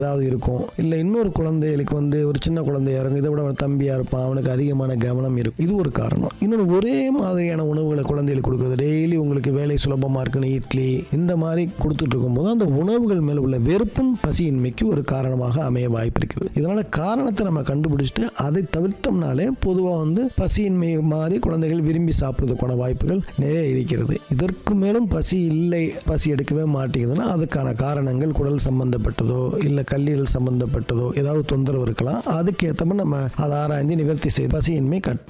ஏதாவது இருக்கும் இல்லை இன்னொரு குழந்தைகளுக்கு வந்து ஒரு சின்ன குழந்தையா இருக்கும் இதை விட அவன் தம்பியா இருப்பான் அவனுக்கு அதிகமான கவனம் இருக்கும் இது ஒரு காரணம் இன்னொன்று ஒரே மாதிரியான உணவுகளை குழந்தைகளுக்கு கொடுக்குறது டெய்லி உங்களுக்கு வேலை சுலபமாக இருக்குன்னு இட்லி இந்த மாதிரி கொடுத்துட்டு இருக்கும்போது அந்த உணவுகள் மேலே உள்ள வெறுப்பும் பசியின்மைக்கு ஒரு காரணமாக அமைய வாய்ப்பு இருக்கிறது இதனால காரணத்தை நம்ம கண்டுபிடிச்சிட்டு அதை தவிர்த்தோம்னாலே பொதுவாக வந்து பசியின்மை மாதிரி குழந்தைகள் விரும்பி சாப்பிட்றதுக்கான வாய்ப்புகள் நிறைய இருக்கிறது இதற்கு மேலும் பசி இல்லை பசி எடுக்கவே மாட்டேங்குதுன்னா அதுக்கான காரணங்கள் குடல் சம்பந்தப்பட்டதோ இல்லை கல்லீரல் சம்பந்தப்பட்டதோ ஏதாவது தொந்தரவு இருக்கலாம் அதுக்கேற்ற மாதிரி நம்ம அதை ஆராய்ந்து நிவர்த்தி செய்து பசியின்மை கட்